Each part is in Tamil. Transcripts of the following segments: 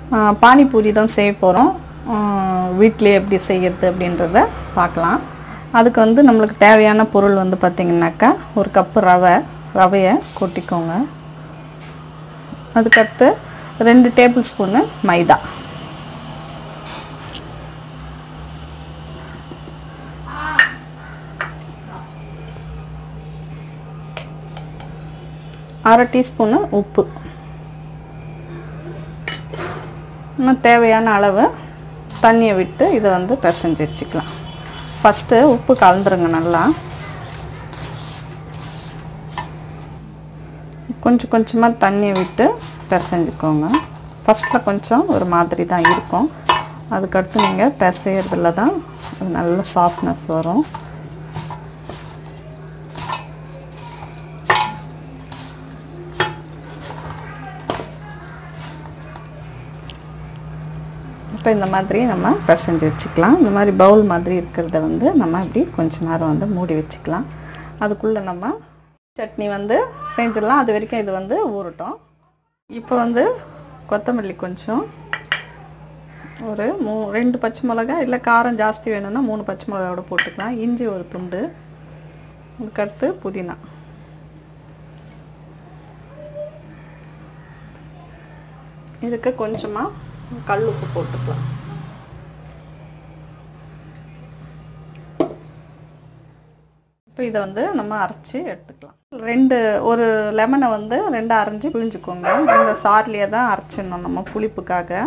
பானிபூரி தான் செய்ய போகிறோம் வீட்டிலே எப்படி செய்யறது அப்படின்றத பார்க்கலாம் அதுக்கு வந்து நம்மளுக்கு தேவையான பொருள் வந்து பார்த்திங்கனாக்கா ஒரு கப்பு ரவை ரவையை கொட்டிக்கோங்க அதுக்கடுத்து ரெண்டு டேபிள் ஸ்பூனு மைதா அரை டீஸ்பூனு உப்பு இன்னும் தேவையான அளவு தண்ணியை விட்டு இதை வந்து பிசைஞ்சு வச்சுக்கலாம் ஃபஸ்ட்டு உப்பு கலந்துருங்க நல்லா கொஞ்சம் கொஞ்சமாக தண்ணியை விட்டு பிசைஞ்சுக்கோங்க ஃபஸ்ட்டில் கொஞ்சம் ஒரு மாதிரி தான் இருக்கும் அதுக்கடுத்து நீங்கள் பிசையறதுல தான் நல்ல சாஃப்ட்னஸ் வரும் இப்போ இந்த மாதிரி நம்ம பிசைஞ்சு வச்சுக்கலாம் இந்த மாதிரி பவுல் மாதிரி இருக்கிறத வந்து நம்ம இப்படி கொஞ்ச நேரம் வந்து மூடி வச்சுக்கலாம் அதுக்குள்ளே நம்ம சட்னி வந்து செஞ்சிடலாம் அது வரைக்கும் இது வந்து ஊறட்டும் இப்போ வந்து கொத்தமல்லி கொஞ்சம் ஒரு மூ ரெண்டு பச்சை மிளகா இல்லை காரம் ஜாஸ்தி வேணும்னா மூணு பச்சை மிளகாவோட போட்டுக்கலாம் இஞ்சி ஒரு துண்டு அதுக்கடுத்து புதினா இதுக்கு கொஞ்சமாக கல் உப்பு போட்டுக்கலாம் இப்போ இதை வந்து நம்ம அரைச்சி எடுத்துக்கலாம் ரெண்டு ஒரு லெமனை வந்து ரெண்டு அரைஞ்சி பிழிஞ்சுக்கோங்க இந்த சார்லேயே தான் அரைச்சிடணும் நம்ம புளிப்புக்காக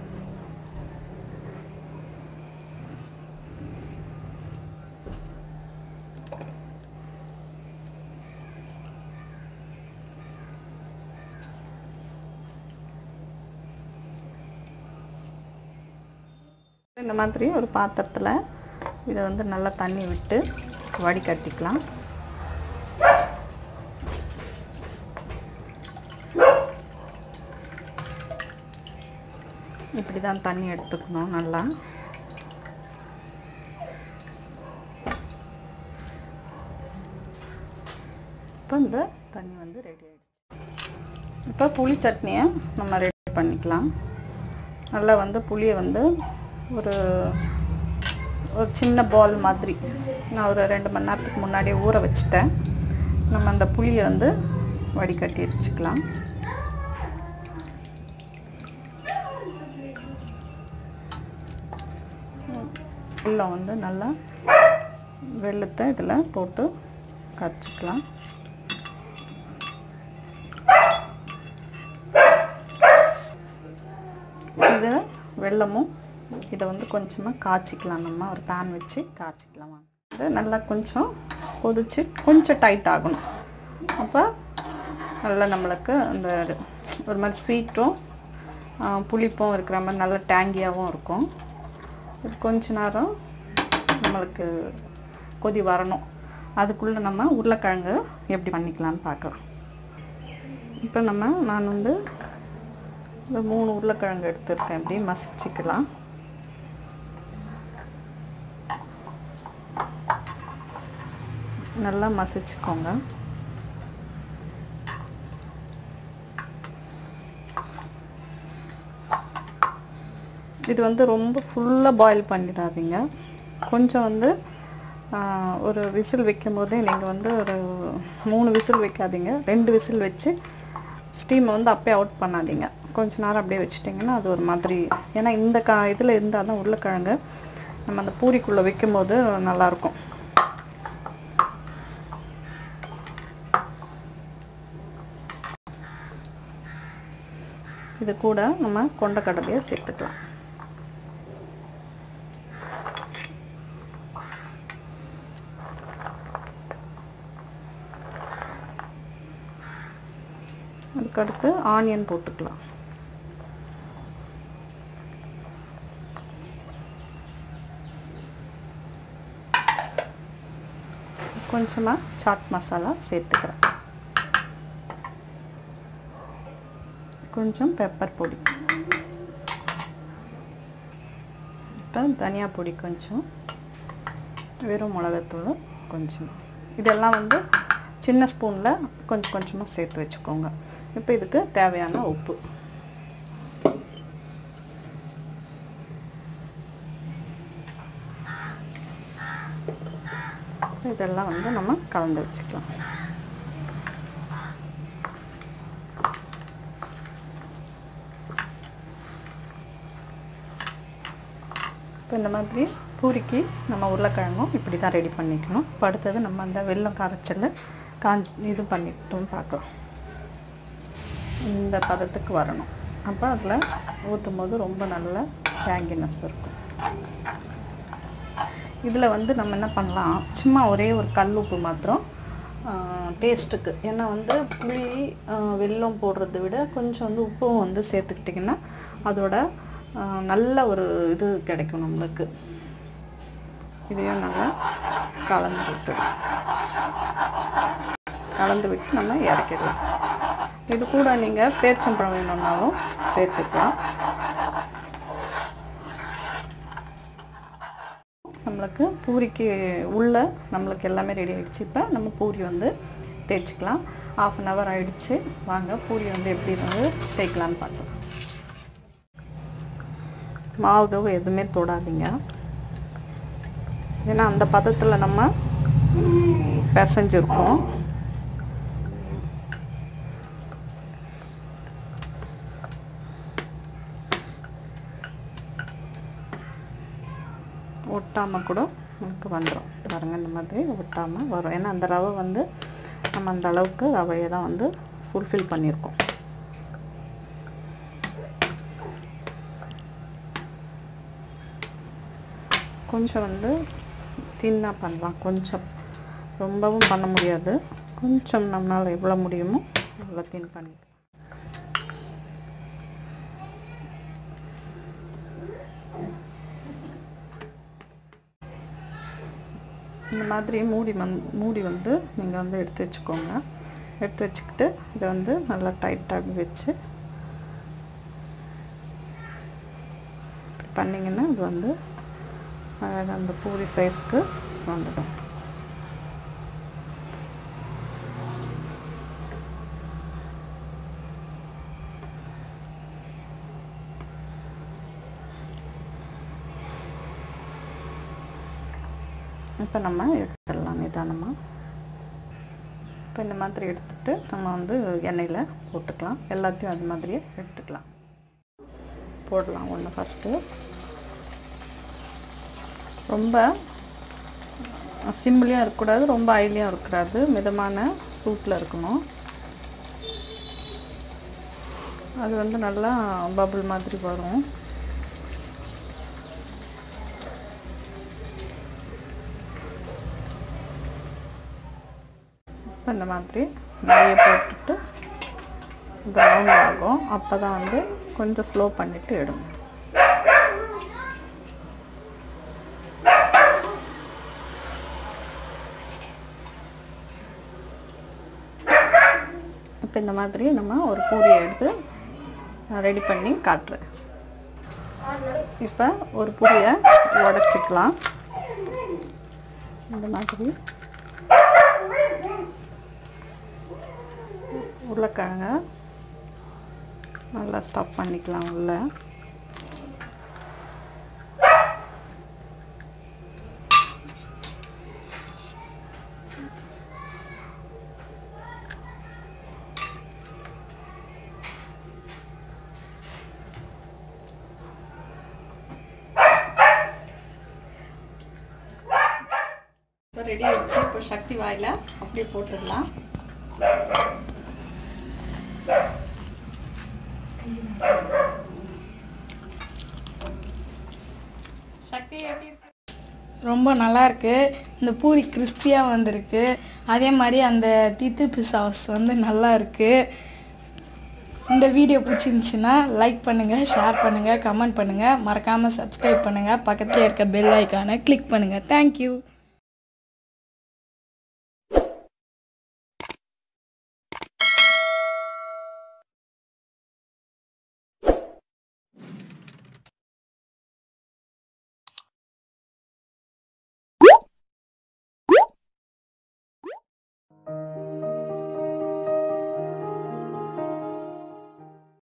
இந்த மாதிரி ஒரு பாத்திரத்தில் இதை வந்து நல்லா தண்ணி விட்டு வடிகட்டிக்கலாம் இப்படி தான் தண்ணி எடுத்துக்கணும் நல்லா இப்போ இந்த தண்ணி வந்து ரெடி ஆகிடுச்சு இப்போ புளி சட்னியை நம்ம ரெடி பண்ணிக்கலாம் நல்லா வந்து புளியை வந்து ஒரு ஒரு சின்ன பால் மாதிரி நான் ஒரு ரெண்டு மணி நேரத்துக்கு முன்னாடியே ஊற வச்சுட்டேன் நம்ம அந்த புளியை வந்து வடிகட்டி வச்சுக்கலாம் வெல்லம் வந்து நல்லா வெள்ளத்தை இதில் போட்டு கரைச்சிக்கலாம் இது வெல்லமும் இதை வந்து கொஞ்சமாக காய்ச்சிக்கலாம் நம்ம ஒரு பேன் வச்சு காய்ச்சிக்கலாம் இது நல்லா கொஞ்சம் கொதிச்சு கொஞ்சம் டைட் ஆகணும் அப்போ நல்லா நம்மளுக்கு அந்த ஒரு மாதிரி ஸ்வீட்டும் புளிப்பும் இருக்கிற மாதிரி நல்லா டேங்கியாகவும் இருக்கும் இது கொஞ்ச நேரம் நம்மளுக்கு கொதி வரணும் அதுக்குள்ளே நம்ம உருளைக்கிழங்கு எப்படி பண்ணிக்கலான்னு பார்க்கலாம் இப்போ நம்ம நான் வந்து இந்த மூணு உருளைக்கிழங்கு எடுத்துருக்கேன் இப்படி மசிச்சுக்கலாம் நல்லா மசிச்சுக்கோங்க இது வந்து ரொம்ப ஃபுல்லாக பாயில் பண்ணிடாதீங்க கொஞ்சம் வந்து ஒரு விசில் வைக்கும் போதே நீங்கள் வந்து ஒரு மூணு விசில் வைக்காதீங்க ரெண்டு விசில் வச்சு ஸ்டீமை வந்து அப்படியே அவுட் பண்ணாதீங்க கொஞ்ச நேரம் அப்படியே வச்சுட்டிங்கன்னா அது ஒரு மாதிரி ஏன்னா இந்த கா இதில் இருந்தால் தான் உருளைக்கிழங்கு நம்ம அந்த பூரிக்குள்ளே வைக்கும்போது நல்லாயிருக்கும் இது கூட நம்ம கொண்டக்கடலையை சேர்த்துக்கலாம் அதுக்கடுத்து ஆனியன் போட்டுக்கலாம் கொஞ்சமாக சாட் மசாலா சேர்த்துக்கிறேன் கொஞ்சம் பெப்பர் பொடி இப்போ தனியா பொடி கொஞ்சம் வெறும் மிளகாத்தூள் கொஞ்சம் இதெல்லாம் வந்து சின்ன ஸ்பூனில் கொஞ்சம் கொஞ்சமாக சேர்த்து வச்சுக்கோங்க இப்போ இதுக்கு தேவையான உப்பு இதெல்லாம் வந்து நம்ம கலந்து வச்சுக்கலாம் இப்போ இந்த மாதிரி பூரிக்கு நம்ம உருளைக்கிழங்கும் இப்படி தான் ரெடி பண்ணிக்கணும் இப்போ அடுத்தது நம்ம அந்த வெல்லம் கரைச்சல காஞ்சி இது பண்ணிட்டோம் பார்க்கலாம் இந்த பதத்துக்கு வரணும் அப்போ அதில் ஊற்றும் போது ரொம்ப நல்ல டேங்கினஸ் இருக்கும் இதில் வந்து நம்ம என்ன பண்ணலாம் சும்மா ஒரே ஒரு கல் உப்பு மாத்திரம் டேஸ்ட்டுக்கு ஏன்னா வந்து புளி ஆ, வெல்லம் போடுறத விட கொஞ்சம் வந்து உப்பும் வந்து சேர்த்துக்கிட்டிங்கன்னா அதோட ஆ, நல்ல ஒரு இது கிடைக்கும் நம்மளுக்கு இதையும் நல்லா கலந்து விட்டு கலந்து விட்டு நம்ம இறக்கிடலாம் இது கூட நீங்கள் பேச்சம்பழம் வேணும்னாலும் சேர்த்துக்கலாம் நம்மளுக்கு பூரிக்கு உள்ள நம்மளுக்கு எல்லாமே ரெடி ஆயிடுச்சு இப்போ நம்ம பூரி வந்து தேய்ச்சிக்கலாம் ஆஃப் அன் ஹவர் ஆயிடுச்சு வாங்க பூரி வந்து எப்படி வந்து தேய்க்கலான்னு பார்க்கலாம் மாவு எதுவுமே தொடாதீங்க ஏன்னா அந்த பதத்தில் நம்ம பிசைஞ்சிருக்கோம் ஒட்டாமல் கூட நமக்கு வந்துடும் பாருங்கள் இந்த மாதிரி ஒட்டாமல் வரும் ஏன்னா அந்த ரவை வந்து நம்ம அந்த அளவுக்கு ரவையை தான் வந்து ஃபுல்ஃபில் பண்ணியிருக்கோம் கொஞ்சம் வந்து தின்னாக பண்ணலாம் கொஞ்சம் ரொம்பவும் பண்ண முடியாது கொஞ்சம் நம்மளால் எவ்வளோ முடியுமோ அவ்வளோ தின் பண்ணி இந்த மாதிரி மூடி வந் மூடி வந்து நீங்கள் வந்து எடுத்து வச்சுக்கோங்க எடுத்து வச்சுக்கிட்டு இதை வந்து நல்லா டைட்டாக வச்சு இப்படி பண்ணிங்கன்னா இது வந்து அழகாக அந்த பூரி சைஸ்க்கு வந்துடும் இப்போ நம்ம எடுத்துடலாம் நிதானமாக இப்போ இந்த மாதிரி எடுத்துட்டு நம்ம வந்து எண்ணெயில் போட்டுக்கலாம் எல்லாத்தையும் அது மாதிரியே எடுத்துக்கலாம் போடலாம் ஒன்று ஃபஸ்ட்டு ரொம்ப சிம்பிளையும் இருக்கக்கூடாது ரொம்ப ஆயிலியும் இருக்கக்கூடாது மிதமான சூட்டில் இருக்கணும் அது வந்து நல்லா பபுள் மாதிரி வரும் இப்போ இந்த மாதிரி நிறைய போட்டுட்டு ப்ரௌன் ஆகும் அப்போ தான் வந்து கொஞ்சம் ஸ்லோ பண்ணிவிட்டு எடுங்க இப்போ இந்த மாதிரி நம்ம ஒரு பூரியை எடுத்து ரெடி பண்ணி காட்டுறேன் இப்போ ஒரு பூரியை உடச்சிக்கலாம் இந்த மாதிரி உருளைக்கிழங்க நல்லா ஸ்டஃப் பண்ணிக்கலாம் உள்ள இப்போ ரெடி ஆயிடுச்சு இப்போ சக்தி வாயில் அப்படியே போட்டுடலாம் சக்தி எப்படி இருக்கு ரொம்ப நல்லா இருக்கு இந்த பூரி கிறிஸ்பியாக வந்திருக்கு அதே மாதிரி அந்த தித்துப்பு சாஸ் வந்து நல்லா இருக்கு இந்த வீடியோ பிடிச்சிருந்துச்சுன்னா லைக் பண்ணுங்கள் ஷேர் பண்ணுங்கள் கமெண்ட் பண்ணுங்கள் மறக்காமல் சப்ஸ்கிரைப் பண்ணுங்கள் பக்கத்தில் இருக்க பெல் ஐக்கானை கிளிக் பண்ணுங்கள் தேங்க்யூ